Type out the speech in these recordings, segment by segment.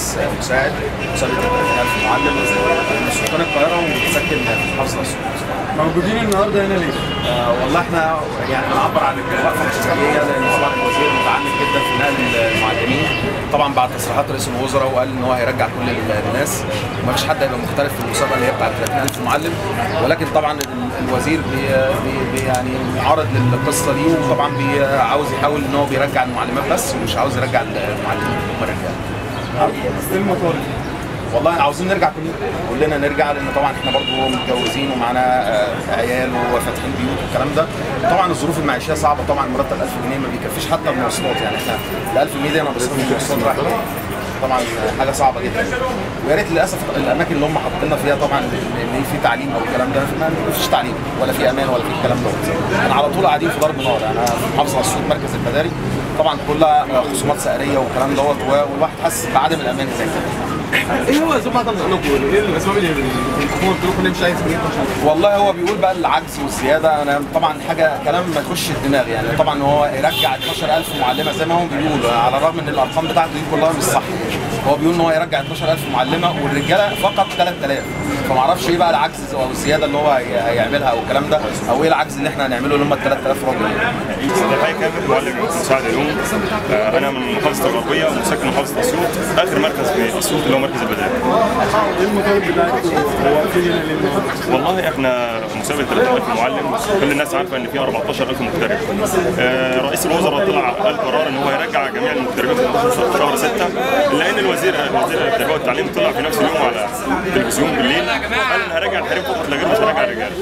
مدرس مساعد مساعد 30000 معلم من سكان القاهره ومتسكن في محافظه اسيوط موجودين النهارده هنا ليه؟ آه، والله احنا يعني بنعبر عن الوقفه الاستثنائيه لان طبعا الوزير متعمد جدا في نقل المعلمين طبعا بعد تصريحات رئيس الوزراء وقال ان هو هيرجع كل الناس وما فيش حد هيبقى مختلف في المسابقه اللي هي بتاعت 30000 معلم ولكن طبعا ال- الوزير بي بي بي يعني معارض للقصه دي وطبعا بي عاوز يحاول ان هو بيرجع المعلمات بس ومش عاوز يرجع المعلمين هم الرجاله ايه المطالب؟ والله عاوزين نرجع كلنا كلنا نرجع لان طبعا احنا برضو متجوزين ومعانا آه، عيال وفاتحين بيوت والكلام ده طبعا الظروف المعيشيه صعبه طبعا مرتب 1000 جنيه ما بيكفيش حتى المواصلات يعني احنا ال 1000 جنيه دي انا بصرف المواصلات رايح جاي. طبعا حاجه صعبه جدا ويا ريت للاسف الاماكن اللي هم حاطيننا فيها طبعا اللي في تعليم او الكلام ده ما فيش تعليم ولا في امان ولا في الكلام دوت احنا على طول قاعدين في ضرب نار انا في محافظه اسيوط مركز البداري طبعا كلها خصومات سعريه والكلام دوت والواحد حاسس بعدم الامان هناك ايه هو اسباب عدم تنقل؟ ايه الاسباب اللي الحكومه بتقول لكم ليه مش عايز تجيب والله هو بيقول بقى العجز والزياده انا طبعا حاجه كلام ما يخش الدماغ يعني طبعا هو يرجع 12000 معلمه زي ما هم بيقولوا على الرغم ان الارقام بتاعته دي كلها مش صح هو بيقول ان هو يرجع 12000 معلمه والرجاله فقط 3000 فما اعرفش ايه بقى العجز او الزياده اللي هو هي- هيعملها او الكلام ده او ايه العجز اللي احنا هنعمله اللي هم ال 3000 راجل صديقي كامل معلم مساعد علوم آه، انا من محافظه الغربيه ومساكن محافظه اسيوط اخر مركز في اسيوط اللي هو مركز البدائل ايه المطالب بتاعتكم؟ هو واقفين هنا ليه النهارده؟ والله احنا مسابقه 30000 معلم كل الناس عارفه ان في 14000 مغترب آه، رئيس الوزراء طلع قال قرار ان هو يرجع جميع المغتربين في 12 شهر 6 الا ان الوزير وزير التربيه والتعليم طلع في نفس اليوم على التلفزيون بالليل قال انا هرجع الحريم فقط لا غير مش هرجع الرجال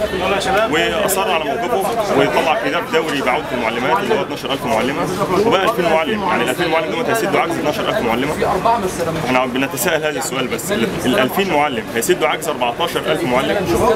واصر على موقفه ويطلع كتاب دوري بعوده المعلمات اللي هو 12000 معلمه وبقى 2000 معلم يعني ال 2000 معلم دول هيسدوا عجز 12000 معلمه احنا بنتساءل هذا السؤال بس ال 2000 معلم هيسدوا عجز 14000 معلم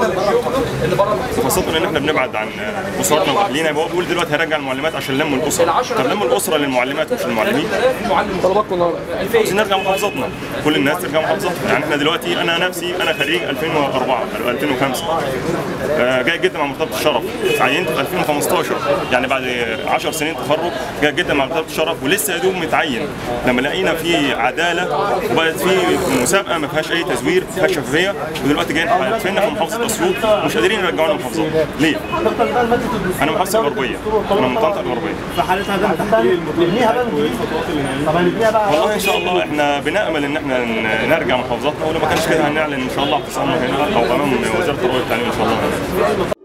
خاصة ان احنا بنبعد عن اسرنا واهالينا يبقى هو بيقول دلوقتي هيرجع المعلمات عشان لموا الاسره طب لموا الاسره للمعلمات مش للمعلمين طلباتكم النهارده عاوزين نرجع محافظاتنا كل الناس ترجع محافظاتنا يعني احنا دلوقتي انا نفسي انا خريج 2004 أو 2005 آه، جاي جدا مع مرتبه الشرف عينت في 2015 يعني بعد 10 سنين تخرج جاي جدا مع مرتبه الشرف ولسه يا دوب متعين لما لقينا في عداله وبقت في مسابقه ما فيهاش اي تزوير ما فيهاش شفافيه ودلوقتي جايين حالفيننا في محافظه اسيوط ومش قادرين يرجعونا محافظات ليه؟ انا من محافظه الغربيه انا من طنطا الغربيه في حالة عدم تحقيق المطالب بتاعتكم وايه الخطوات اللي هنعملها؟ والله ان شاء الله احنا بنامل ان احنا ن- نرجع محافظاتنا ولو ما كانش كده هنعلن ان شاء الله اعتصامنا هنا او امام وزاره التربيه والتعليم ان شاء الله